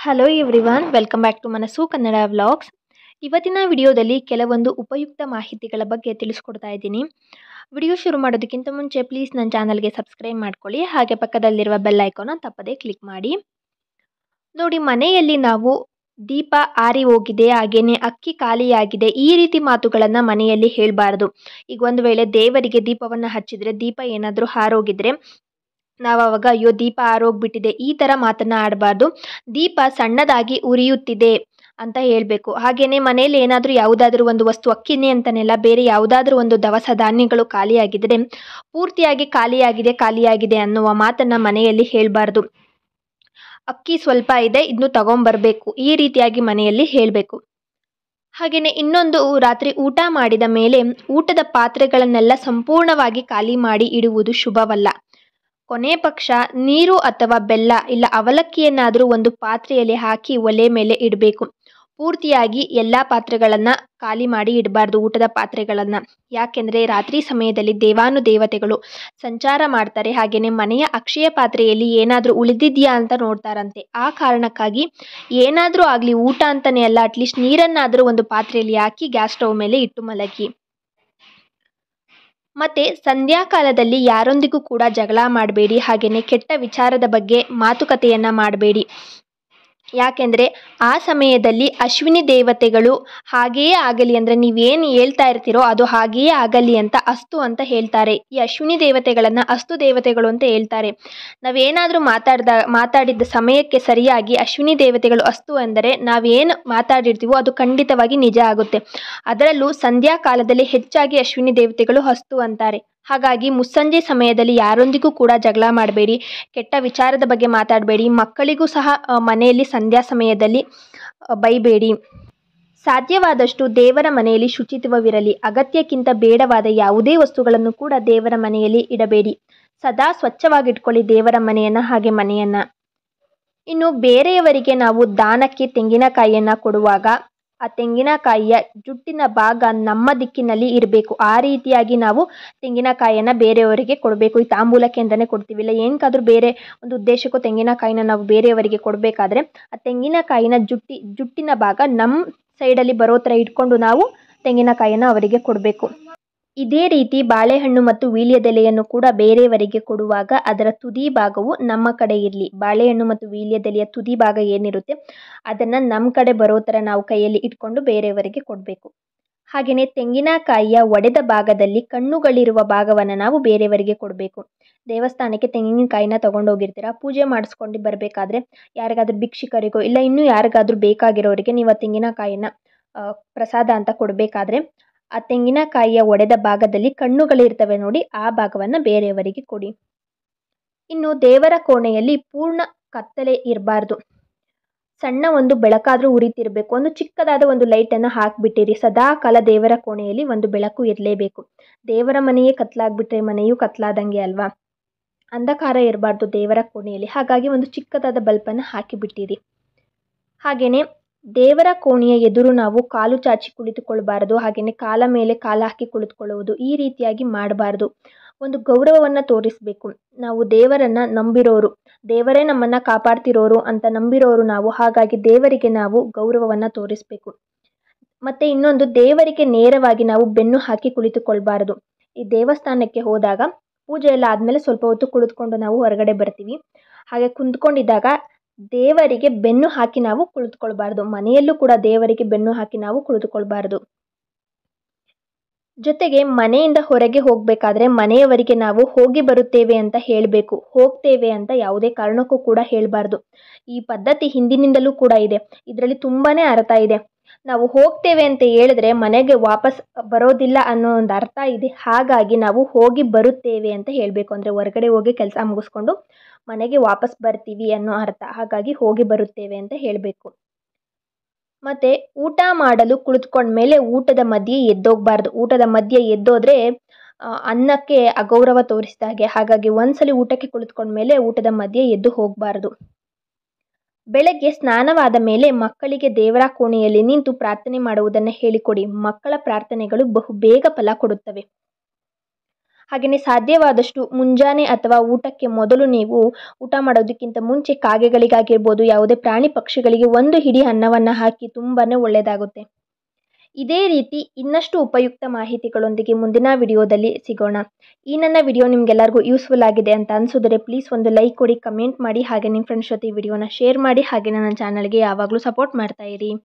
hello everyone welcome back to Manassu Kannada vlogs ಇವತ್ತಿನ ವಿಡಿಯೋದಲ್ಲಿ ಕೆಲವೊಂದು ಉಪಯುಕ್ತ ಮಾಹಿತಿಗಳ ಬಗ್ಗೆ ತಿಳಿಸ್ಕೊಡ್ತಾ ಇದ್ದೀನಿ ವಿಡಿಯೋ ಶುರು ಮಾಡೋದಕ್ಕಿಂತ ಮುಂಚೆ ಪ್ಲೀಸ್ ನನ್ನ ಚಾನಲ್ಗೆ ಸಬ್ಸ್ಕ್ರೈಬ್ ಮಾಡ್ಕೊಳ್ಳಿ ಹಾಗೆ ಪಕ್ಕದಲ್ಲಿರುವ ಬೆಲ್ ಐಕಾನ ತಪ್ಪದೇ ಕ್ಲಿಕ್ ಮಾಡಿ ನೋಡಿ ಮನೆಯಲ್ಲಿ ನಾವು ದೀಪ ಆರಿ ಹೋಗಿದೆ ಹಾಗೇನೆ ಅಕ್ಕಿ ಖಾಲಿಯಾಗಿದೆ ಈ ರೀತಿ ಮಾತುಗಳನ್ನು ಮನೆಯಲ್ಲಿ ಹೇಳಬಾರ್ದು ಈಗ ಒಂದು ವೇಳೆ ದೇವರಿಗೆ ದೀಪವನ್ನು ಹಚ್ಚಿದರೆ ದೀಪ ಏನಾದರೂ ಹಾರೋಗಿದ್ರೆ ನಾವು ಅವಾಗ ಅಯ್ಯೋ ದೀಪ ಆರೋಗ್ಬಿಟ್ಟಿದೆ ಈ ಥರ ಮಾತನ್ನು ಆಡಬಾರ್ದು ದೀಪ ಸಣ್ಣದಾಗಿ ಉರಿಯುತ್ತಿದೆ ಅಂತ ಹೇಳಬೇಕು ಹಾಗೆಯೇ ಮನೇಲಿ ಏನಾದರೂ ಯಾವುದಾದ್ರೂ ಒಂದು ವಸ್ತು ಅಕ್ಕಿನೇ ಅಂತನೆಲ್ಲ ಬೇರೆ ಯಾವುದಾದ್ರೂ ಒಂದು ದವಸ ಧಾನ್ಯಗಳು ಖಾಲಿಯಾಗಿದ್ದರೆ ಪೂರ್ತಿಯಾಗಿ ಖಾಲಿಯಾಗಿದೆ ಖಾಲಿಯಾಗಿದೆ ಅನ್ನುವ ಮಾತನ್ನು ಮನೆಯಲ್ಲಿ ಹೇಳಬಾರ್ದು ಅಕ್ಕಿ ಸ್ವಲ್ಪ ಇದೆ ಇದನ್ನು ತಗೊಂಬರಬೇಕು ಈ ರೀತಿಯಾಗಿ ಮನೆಯಲ್ಲಿ ಹೇಳಬೇಕು ಹಾಗೆಯೇ ಇನ್ನೊಂದು ರಾತ್ರಿ ಊಟ ಮಾಡಿದ ಮೇಲೆ ಊಟದ ಪಾತ್ರೆಗಳನ್ನೆಲ್ಲ ಸಂಪೂರ್ಣವಾಗಿ ಖಾಲಿ ಮಾಡಿ ಇಡುವುದು ಶುಭವಲ್ಲ ಕೊನೆ ಪಕ್ಷ ನೀರು ಅಥವಾ ಬೆಲ್ಲ ಇಲ್ಲ ಅವಲಕ್ಕಿಯನ್ನಾದರೂ ಒಂದು ಪಾತ್ರೆಯಲ್ಲಿ ಹಾಕಿ ಒಲೆ ಮೇಲೆ ಇಡಬೇಕು ಪೂರ್ತಿಯಾಗಿ ಎಲ್ಲ ಪಾತ್ರೆಗಳನ್ನು ಖಾಲಿ ಮಾಡಿ ಇಡಬಾರ್ದು ಊಟದ ಪಾತ್ರೆಗಳನ್ನು ಯಾಕೆಂದರೆ ರಾತ್ರಿ ಸಮಯದಲ್ಲಿ ದೇವಾನುದೇವತೆಗಳು ಸಂಚಾರ ಮಾಡ್ತಾರೆ ಹಾಗೆಯೇ ಮನೆಯ ಅಕ್ಷಯ ಪಾತ್ರೆಯಲ್ಲಿ ಏನಾದರೂ ಉಳಿದಿದೆಯಾ ಅಂತ ನೋಡ್ತಾರಂತೆ ಆ ಕಾರಣಕ್ಕಾಗಿ ಏನಾದರೂ ಆಗಲಿ ಊಟ ಅಂತಲೇ ಅಲ್ಲ ಅಟ್ಲೀಸ್ಟ್ ನೀರನ್ನಾದರೂ ಒಂದು ಪಾತ್ರೆಯಲ್ಲಿ ಹಾಕಿ ಗ್ಯಾಸ್ ಸ್ಟವ್ ಮೇಲೆ ಇಟ್ಟು ಮಲಗಿ ಮತ್ತು ಸಂಧ್ಯಾಕಾಲದಲ್ಲಿ ಯಾರೊಂದಿಗೂ ಕೂಡ ಜಗಳ ಮಾಡಬೇಡಿ ಹಾಗೆಯೇ ಕೆಟ್ಟ ವಿಚಾರದ ಬಗ್ಗೆ ಮಾತುಕತೆಯನ್ನು ಮಾಡಬೇಡಿ ಯಾಕೆಂದರೆ ಆ ಸಮಯದಲ್ಲಿ ಅಶ್ವಿನಿ ದೇವತೆಗಳು ಹಾಗೆಯೇ ಆಗಲಿ ಅಂದರೆ ನೀವೇನು ಹೇಳ್ತಾ ಇರ್ತೀರೋ ಅದು ಹಾಗೆಯೇ ಆಗಲಿ ಅಂತ ಅಸ್ತು ಅಂತ ಹೇಳ್ತಾರೆ ಈ ಅಶ್ವಿನಿ ದೇವತೆಗಳನ್ನು ಅಸ್ತು ದೇವತೆಗಳು ಅಂತ ಹೇಳ್ತಾರೆ ನಾವೇನಾದರೂ ಮಾತಾಡ್ದ ಮಾತಾಡಿದ ಸಮಯಕ್ಕೆ ಸರಿಯಾಗಿ ಅಶ್ವಿನಿ ದೇವತೆಗಳು ಅಸ್ತು ಎಂದರೆ ನಾವೇನು ಮಾತಾಡಿರ್ತೀವೋ ಅದು ಖಂಡಿತವಾಗಿ ನಿಜ ಆಗುತ್ತೆ ಅದರಲ್ಲೂ ಸಂಧ್ಯಾ ಕಾಲದಲ್ಲಿ ಹೆಚ್ಚಾಗಿ ಅಶ್ವಿನಿ ದೇವತೆಗಳು ಹಸ್ತು ಅಂತಾರೆ ಹಾಗಾಗಿ ಮುಸ್ಸಂಜೆ ಸಮಯದಲ್ಲಿ ಯಾರೊಂದಿಗೂ ಕೂಡ ಜಗಳ ಮಾಡಬೇಡಿ ಕೆಟ್ಟ ವಿಚಾರದ ಬಗ್ಗೆ ಮಾತಾಡಬೇಡಿ ಮಕ್ಕಳಿಗೂ ಸಹ ಮನೆಯಲ್ಲಿ ಸಂಧ್ಯಾ ಸಮಯದಲ್ಲಿ ಬೈಬೇಡಿ ಸಾಧ್ಯವಾದಷ್ಟು ದೇವರ ಮನೆಯಲ್ಲಿ ಶುಚಿತ್ವವಿರಲಿ ಅಗತ್ಯಕ್ಕಿಂತ ಬೇಡವಾದ ಯಾವುದೇ ವಸ್ತುಗಳನ್ನು ಕೂಡ ದೇವರ ಮನೆಯಲ್ಲಿ ಇಡಬೇಡಿ ಸದಾ ಸ್ವಚ್ಛವಾಗಿಟ್ಕೊಳ್ಳಿ ದೇವರ ಮನೆಯನ್ನು ಹಾಗೆ ಮನೆಯನ್ನು ಇನ್ನು ಬೇರೆಯವರಿಗೆ ನಾವು ದಾನಕ್ಕೆ ತೆಂಗಿನಕಾಯಿಯನ್ನು ಕೊಡುವಾಗ ಆ ತೆಂಗಿನಕಾಯಿಯ ಜುಟ್ಟಿನ ಭಾಗ ನಮ್ಮ ದಿಕ್ಕಿನಲ್ಲಿ ಇರಬೇಕು ಆ ರೀತಿಯಾಗಿ ನಾವು ತೆಂಗಿನಕಾಯಿಯನ್ನು ಬೇರೆಯವರಿಗೆ ಕೊಡಬೇಕು ಈ ತಾಂಬೂಲಕ್ಕೆ ಅಂತಲೇ ಕೊಡ್ತೀವಿ ಇಲ್ಲ ಏನಕ್ಕಾದ್ರೂ ಬೇರೆ ಒಂದು ಉದ್ದೇಶಕ್ಕೂ ತೆಂಗಿನಕಾಯಿನ ನಾವು ಬೇರೆಯವರಿಗೆ ಕೊಡಬೇಕಾದ್ರೆ ಆ ತೆಂಗಿನಕಾಯಿನ ಜುಟ್ಟಿ ಜುಟ್ಟಿನ ಭಾಗ ನಮ್ಮ ಸೈಡಲ್ಲಿ ಬರೋ ಥರ ಇಟ್ಕೊಂಡು ನಾವು ತೆಂಗಿನಕಾಯಿಯನ್ನು ಅವರಿಗೆ ಕೊಡಬೇಕು ಇದೇ ರೀತಿ ಬಾಳೆಹಣ್ಣು ಮತ್ತು ವೀಳ್ಯದೆಲೆಯನ್ನು ಕೂಡ ಬೇರೆಯವರಿಗೆ ಕೊಡುವಾಗ ಅದರ ತುದಿ ಭಾಗವು ನಮ್ಮ ಕಡೆ ಇರಲಿ ಬಾಳೆಹಣ್ಣು ಮತ್ತು ವೀಳ್ಯದೆಲೆಯ ತುದಿ ಭಾಗ ಏನಿರುತ್ತೆ ಅದನ್ನು ನಮ್ಮ ಕಡೆ ಬರೋ ಥರ ನಾವು ಕೈಯಲ್ಲಿ ಇಟ್ಕೊಂಡು ಬೇರೆಯವರಿಗೆ ಕೊಡಬೇಕು ಹಾಗೆಯೇ ತೆಂಗಿನಕಾಯಿಯ ಒಡೆದ ಭಾಗದಲ್ಲಿ ಕಣ್ಣುಗಳಿರುವ ಭಾಗವನ್ನು ನಾವು ಬೇರೆಯವರಿಗೆ ಕೊಡಬೇಕು ದೇವಸ್ಥಾನಕ್ಕೆ ತೆಂಗಿನಕಾಯಿನ ತೊಗೊಂಡೋಗಿರ್ತೀರ ಪೂಜೆ ಮಾಡಿಸ್ಕೊಂಡು ಬರಬೇಕಾದ್ರೆ ಯಾರಿಗಾದ್ರೂ ಭಿಕ್ಷುಕರಿಗೋ ಇಲ್ಲ ಇನ್ನೂ ಯಾರಿಗಾದ್ರೂ ಬೇಕಾಗಿರೋರಿಗೆ ನೀವು ಆ ತೆಂಗಿನಕಾಯಿನ ಪ್ರಸಾದ ಅಂತ ಕೊಡಬೇಕಾದ್ರೆ ಆ ತೆಂಗಿನಕಾಯಿಯ ಒಡೆದ ಭಾಗದಲ್ಲಿ ಕಣ್ಣುಗಳಿರ್ತವೆ ನೋಡಿ ಆ ಭಾಗವನ್ನು ಬೇರೆಯವರಿಗೆ ಕೊಡಿ ಇನ್ನು ದೇವರ ಕೋಣೆಯಲ್ಲಿ ಪೂರ್ಣ ಕತ್ತಲೆ ಇರಬಾರ್ದು ಸಣ್ಣ ಒಂದು ಬೆಳಕಾದರೂ ಉರಿತಿರಬೇಕು ಒಂದು ಚಿಕ್ಕದಾದ ಒಂದು ಲೈಟನ್ನು ಹಾಕಿಬಿಟ್ಟಿರಿ ಸದಾ ಕಾಲ ದೇವರ ಕೋಣೆಯಲ್ಲಿ ಒಂದು ಬೆಳಕು ಇರಲೇಬೇಕು ದೇವರ ಮನೆಯೇ ಕತ್ಲಾಗ್ಬಿಟ್ರೆ ಮನೆಯೂ ಕತ್ಲಾದಂಗೆ ಅಲ್ವಾ ಅಂಧಕಾರ ಇರಬಾರ್ದು ದೇವರ ಕೋಣೆಯಲ್ಲಿ ಹಾಗಾಗಿ ಒಂದು ಚಿಕ್ಕದಾದ ಬಲ್ಪನ್ನು ಹಾಕಿಬಿಟ್ಟಿರಿ ಹಾಗೆಯೇ ದೇವರ ಕೋಣೆಯ ಎದುರು ನಾವು ಕಾಲು ಚಾಚಿ ಕುಳಿತುಕೊಳ್ಬಾರ್ದು ಹಾಗೆಯೇ ಕಾಲ ಮೇಲೆ ಕಾಲು ಹಾಕಿ ಕುಳಿತುಕೊಳ್ಳುವುದು ಈ ರೀತಿಯಾಗಿ ಮಾಡಬಾರ್ದು ಒಂದು ಗೌರವವನ್ನು ತೋರಿಸಬೇಕು ನಾವು ದೇವರನ್ನು ನಂಬಿರೋರು ದೇವರೇ ನಮ್ಮನ್ನು ಕಾಪಾಡ್ತಿರೋರು ಅಂತ ನಂಬಿರೋರು ನಾವು ಹಾಗಾಗಿ ದೇವರಿಗೆ ನಾವು ಗೌರವವನ್ನು ತೋರಿಸಬೇಕು ಮತ್ತು ಇನ್ನೊಂದು ದೇವರಿಗೆ ನೇರವಾಗಿ ನಾವು ಬೆನ್ನು ಹಾಕಿ ಕುಳಿತುಕೊಳ್ಬಾರ್ದು ಈ ದೇವಸ್ಥಾನಕ್ಕೆ ಹೋದಾಗ ಪೂಜೆ ಎಲ್ಲ ಆದಮೇಲೆ ಸ್ವಲ್ಪ ಹೊತ್ತು ಕುಳಿತುಕೊಂಡು ನಾವು ಹೊರಗಡೆ ಬರ್ತೀವಿ ಹಾಗೆ ಕುಂತ್ಕೊಂಡಿದ್ದಾಗ ದೇವರಿಗೆ ಬೆನ್ನು ಹಾಕಿ ನಾವು ಕುಳಿತುಕೊಳ್ಬಾರ್ದು ಮನೆಯಲ್ಲೂ ಕೂಡ ದೇವರಿಗೆ ಬೆನ್ನು ಹಾಕಿ ನಾವು ಕುಳಿತುಕೊಳ್ಬಾರ್ದು ಜೊತೆಗೆ ಮನೆಯಿಂದ ಹೊರಗೆ ಹೋಗಬೇಕಾದ್ರೆ ಮನೆಯವರಿಗೆ ನಾವು ಹೋಗಿ ಬರುತ್ತೇವೆ ಅಂತ ಹೇಳಬೇಕು ಹೋಗ್ತೇವೆ ಅಂತ ಯಾವುದೇ ಕಾರಣಕ್ಕೂ ಕೂಡ ಹೇಳಬಾರ್ದು ಈ ಪದ್ಧತಿ ಹಿಂದಿನಿಂದಲೂ ಕೂಡ ಇದೆ ಇದರಲ್ಲಿ ತುಂಬಾ ಅರ್ಥ ಇದೆ ನಾವು ಹೋಗ್ತೇವೆ ಅಂತ ಹೇಳಿದ್ರೆ ಮನೆಗೆ ವಾಪಸ್ ಬರೋದಿಲ್ಲ ಅನ್ನೋ ಒಂದು ಅರ್ಥ ಇದೆ ಹಾಗಾಗಿ ನಾವು ಹೋಗಿ ಬರುತ್ತೇವೆ ಅಂತ ಹೇಳಬೇಕು ಅಂದರೆ ಹೊರಗಡೆ ಹೋಗಿ ಕೆಲಸ ಮುಗಿಸ್ಕೊಂಡು ಮನೆಗೆ ವಾಪಸ್ ಬರ್ತೀವಿ ಅನ್ನೋ ಅರ್ಥ ಹಾಗಾಗಿ ಹೋಗಿ ಬರುತ್ತೇವೆ ಅಂತ ಹೇಳಬೇಕು ಮತ್ತು ಊಟ ಮಾಡಲು ಕುಳಿತುಕೊಂಡ್ಮೇಲೆ ಊಟದ ಮಧ್ಯೆ ಎದ್ದೋಗಬಾರ್ದು ಊಟದ ಮಧ್ಯೆ ಎದ್ದೋದ್ರೆ ಅನ್ನಕ್ಕೆ ಅಗೌರವ ತೋರಿಸಿದ ಹಾಗೆ ಹಾಗಾಗಿ ಒಂದ್ಸಲಿ ಊಟಕ್ಕೆ ಕುಳಿತುಕೊಂಡ್ಮೇಲೆ ಊಟದ ಮಧ್ಯೆ ಎದ್ದು ಹೋಗಬಾರ್ದು ಬೆಳಗ್ಗೆ ಸ್ನಾನವಾದ ಮೇಲೆ ಮಕ್ಕಳಿಗೆ ದೇವರ ಕೋಣೆಯಲ್ಲಿ ನಿಂತು ಪ್ರಾರ್ಥನೆ ಮಾಡುವುದನ್ನು ಹೇಳಿಕೊಡಿ ಮಕ್ಕಳ ಪ್ರಾರ್ಥನೆಗಳು ಬಹು ಬೇಗ ಫಲ ಕೊಡುತ್ತವೆ ಹಾಗೆಯೇ ಸಾಧ್ಯವಾದಷ್ಟು ಮುಂಜಾನೆ ಅಥವಾ ಊಟಕ್ಕೆ ಮೊದಲು ನೀವು ಊಟ ಮಾಡೋದಕ್ಕಿಂತ ಮುಂಚೆ ಕಾಗೆಗಳಿಗಾಗಿರ್ಬೋದು ಯಾವುದೇ ಪ್ರಾಣಿ ಪಕ್ಷಿಗಳಿಗೆ ಒಂದು ಹಿಡಿ ಅನ್ನವನ್ನು ಹಾಕಿ ತುಂಬಾ ಒಳ್ಳೆಯದಾಗುತ್ತೆ ಇದೇ ರೀತಿ ಇನ್ನಷ್ಟು ಉಪಯುಕ್ತ ಮಾಹಿತಿಗಳೊಂದಿಗೆ ಮುಂದಿನ ವಿಡಿಯೋದಲ್ಲಿ ಸಿಗೋಣ ಈ ನನ್ನ ವಿಡಿಯೋ ನಿಮಗೆಲ್ಲರಿಗೂ ಯೂಸ್ಫುಲ್ ಆಗಿದೆ ಅಂತ ಅನಿಸಿದ್ರೆ ಪ್ಲೀಸ್ ಒಂದು ಲೈಕ್ ಕೊಡಿ ಕಮೆಂಟ್ ಮಾಡಿ ಹಾಗೆ ನಿಮ್ಮ ಫ್ರೆಂಡ್ಸ್ ಜೊತೆ ಈ ವಿಡಿಯೋನ ಶೇರ್ ಮಾಡಿ ಹಾಗೆ ನನ್ನ ಚಾನಲ್ಗೆ ಯಾವಾಗಲೂ ಸಪೋರ್ಟ್ ಮಾಡ್ತಾ ಇರಿ